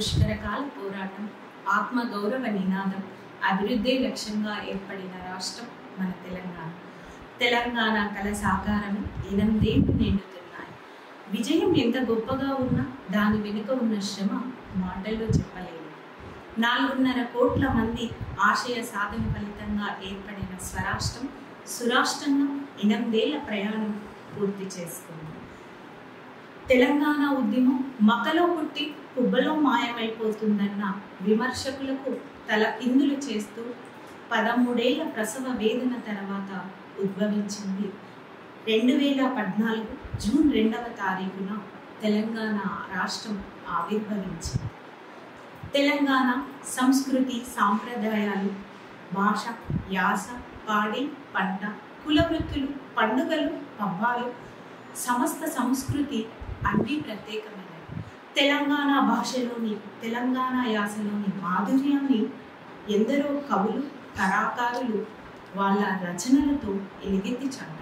పుష్కరకాల పోరాటం ఆత్మ గౌరవ నినాదం అభివృద్ధి లక్ష్యంగా ఏర్పడిన రాష్ట్రం మన తెలంగాణ తెలంగాణ కళ సాకారం ఎనిమిదేళ్లు నిండుతున్నాయి విజయం ఎంత గొప్పగా ఉన్నా దాని వెనుక ఉన్న శ్రమ మాటల్లో చెప్పలేము నాలుగున్నర కోట్ల మంది ఆశయ సాధన ఫలితంగా ఏర్పడిన స్వరాష్ట్రం సురాష్ట్రంగా ఎనిమిదేళ్ల ప్రయాణం పూర్తి చేసుకుంది తెలంగాణ ఉద్యమం మకలో పుట్టి కుబ్బలో మాయమైపోతుందన్న విమర్శకులకు తల కిందులు చేస్తూ పదమూడేళ్ల ప్రసవ వేదన తర్వాత ఉద్భవించింది రెండు వేల పద్నాలుగు జూన్ రెండవ తారీఖున తెలంగాణ రాష్ట్రం ఆవిర్భవించింది తెలంగాణ సంస్కృతి సాంప్రదాయాలు భాష యాస పాడి పంట కుల వృత్తులు పండుగలు పబ్బాలు సమస్త సంస్కృతి అన్ని ప్రత్యేకమైనవి తెలంగాణ భాషలోని తెలంగాణ యాసలోని మాధుర్యాన్ని ఎందరో కవులు కళాకారులు వాళ్ళ రచనలతో ఎలుగెత్తి చాటారు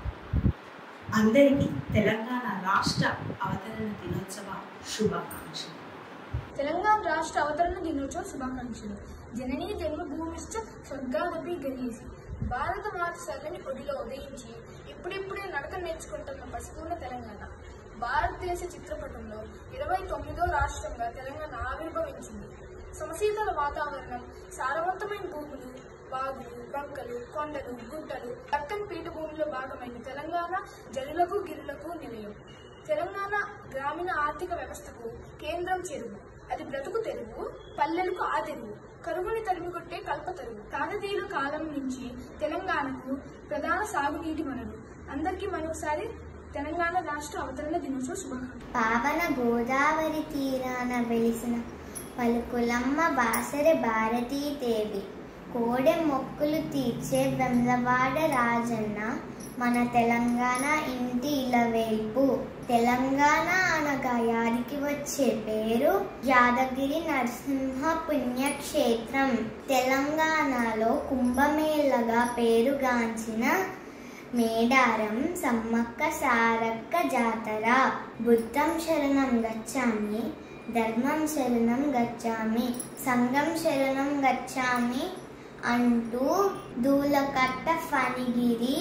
అందరికీ తెలంగాణ రాష్ట్ర అవతరణ దినోత్సవ శుభాకాంక్షలు తెలంగాణ రాష్ట్ర అవతరణ దినోత్సవ శుభాకాంక్షలు జననీ జన్మభూమిశ్చ స్వర్గాదపి గరీసి భారత మాత సరళని ఒడిలో ఉదయించి ఇప్పుడిప్పుడే నడక నేర్చుకుంటున్న పసిపూర్ణ తెలంగాణ భారతదేశ చిత్రపటంలో ఇరవై తొమ్మిదో రాష్ట్రంగా తెలంగాణ ఆవిర్భవించింది సమశీతల వాతావరణం సారవంతమైన భూములు వాగులు బంకలు కొండలు గుట్టలు దక్కన్ పీఠభూమిలో భాగమైన తెలంగాణ జనులకు గిరులకు నిలయం తెలంగాణ గ్రామీణ ఆర్థిక వ్యవస్థకు కేంద్రం చెరువు అది బ్రతుకు తెరువు పల్లెలకు ఆ తెరువు కరువుని తరిమికొట్టే కల్పతరువు కాకతీయుల కాలం నుంచి తెలంగాణకు ప్రధాన సాగునీటి వనరు అందరికీ మరొకసారి తెలంగాణ రాష్ట్ర అవతరణ దినోత్సవ శుభాకాంక్షలు పావన గోదావరి తీరాన వెలిసిన పలుకులమ్మ బాసరి భారతీదేవి కోడె మొక్కులు తీర్చే వెమ్లవాడ రాజన్న మన తెలంగాణ ఇంటి ఇలవేల్పు తెలంగాణ అనగా యాదికి వచ్చే పేరు యాదగిరి నరసింహ పుణ్యక్షేత్రం తెలంగాణలో కుంభమేళగా పేరుగాంచిన మేడారం సమ్మక్క సారక్క జాతర బుద్ధం శరణం గచ్చామి ధర్మం శరణం గచ్చామి సంఘం శరణం గచ్చామి అంటూ దూలకట్ట ఫణిగిరి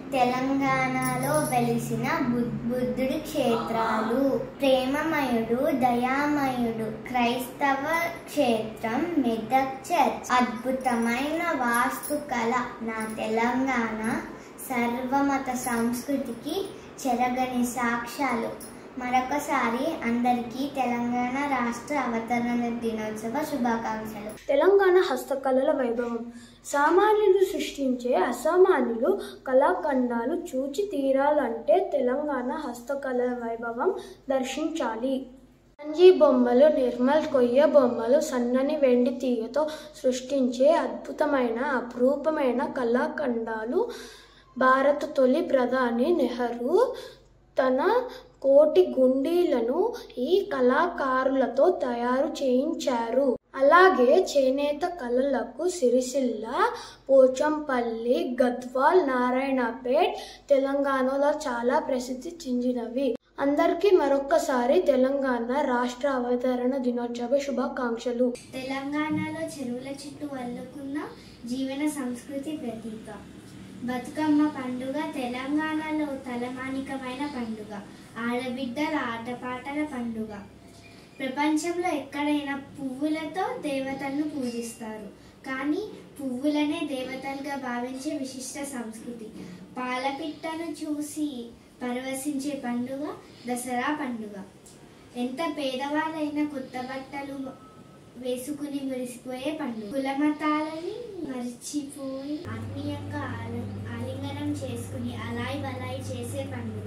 తెలంగాణలో వెలిసిన బుద్- బుద్ధుడి క్షేత్రాలు ప్రేమమయుడు దయామయుడు క్రైస్తవ క్షేత్రం మెదక్ చర్చ్ అద్భుతమైన వాస్తుకళ నా తెలంగాణ సర్వమత సంస్కృతికి చెరగని సాక్ష్యాలు మరొకసారి అందరికీ తెలంగాణ రాష్ట్ర అవతరణ దినోత్సవ శుభాకాంక్షలు తెలంగాణ హస్తకళల వైభవం సామాన్యులు సృష్టించే అసామాన్యులు కళాఖండాలు చూచి తీరాలంటే తెలంగాణ హస్తకళల వైభవం దర్శించాలి కంజీ బొమ్మలు నిర్మల్ కొయ్య బొమ్మలు సన్నని వెండి తీగతో సృష్టించే అద్భుతమైన అపురూపమైన కళాఖండాలు భారత తొలి ప్రధాని నెహ్రూ తన కోటి గుండీలను ఈ కళాకారులతో తయారు చేయించారు అలాగే చేనేత కళలకు సిరిసిల్ల పోచంపల్లి గద్వాల్ నారాయణపేట్ తెలంగాణలో చాలా ప్రసిద్ధి చెందినవి అందరికీ మరొక్కసారి తెలంగాణ రాష్ట్ర అవతరణ దినోత్సవ శుభాకాంక్షలు తెలంగాణలో చెరువుల చుట్టూ అల్లుకున్న జీవన సంస్కృతి ప్రతీక బతుకమ్మ పండుగ తెలంగాణలో తలమానికమైన పండుగ ఆడబిడ్డల ఆటపాటల పండుగ ప్రపంచంలో ఎక్కడైనా పువ్వులతో దేవతలను పూజిస్తారు కానీ పువ్వులనే దేవతలుగా భావించే విశిష్ట సంస్కృతి పాలపిట్టను చూసి పరవశించే పండుగ దసరా పండుగ ఎంత పేదవాళ్ళైనా కొత్త బట్టలు వేసుకుని మురిసిపోయే పండుగ కులమతాలని మర్చిపోయి ఆత్మీయంగా ఆల- ఆలింగనం చేసుకుని అలాయి బలాయి చేసే పండుగ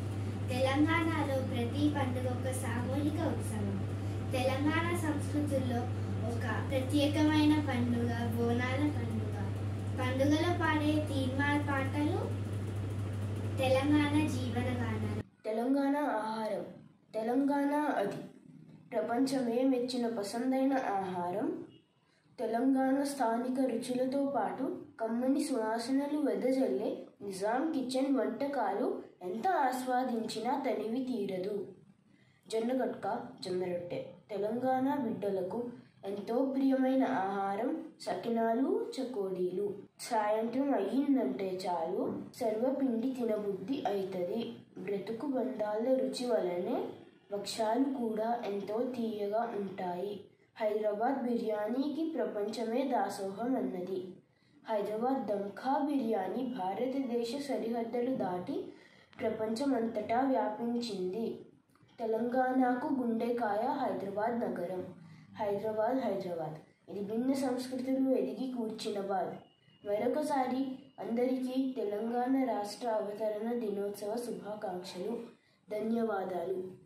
తెలంగాణలో ప్రతి పండుగ ఒక సామూహిక ఉత్సవం తెలంగాణ సంస్కృతుల్లో ఒక ప్రత్యేకమైన పండుగ బోనాల పండుగ పండుగలో పాడే తీర్మార్ పాటలు తెలంగాణ జీవన గానాలు తెలంగాణ ఆహారం తెలంగాణ అది ప్రపంచమే మెచ్చిన పసందైన ఆహారం తెలంగాణ స్థానిక రుచులతో పాటు కమ్మని సువాసనలు వెదజల్లే నిజాం కిచెన్ వంటకాలు ఎంత ఆస్వాదించినా తనివి తీరదు జొన్నగట్క జొన్నరొట్టె తెలంగాణ బిడ్డలకు ఎంతో ప్రియమైన ఆహారం సకినాలు చకోడీలు సాయంత్రం అయ్యిందంటే చాలు సర్వపిండి తినబుద్ధి అవుతుంది బ్రతుకు బంధాల రుచి వలనే భక్ష్యాలు కూడా ఎంతో తీయగా ఉంటాయి హైదరాబాద్ బిర్యానీకి ప్రపంచమే దాసోహం అన్నది హైదరాబాద్ దంఖా బిర్యానీ భారతదేశ సరిహద్దులు దాటి ప్రపంచమంతటా వ్యాపించింది తెలంగాణకు గుండెకాయ హైదరాబాద్ నగరం హైదరాబాద్ హైదరాబాద్ ఇది భిన్న సంస్కృతులు ఎదిగి కూర్చిన బాద్ మరొకసారి అందరికీ తెలంగాణ రాష్ట్ర అవతరణ దినోత్సవ శుభాకాంక్షలు ధన్యవాదాలు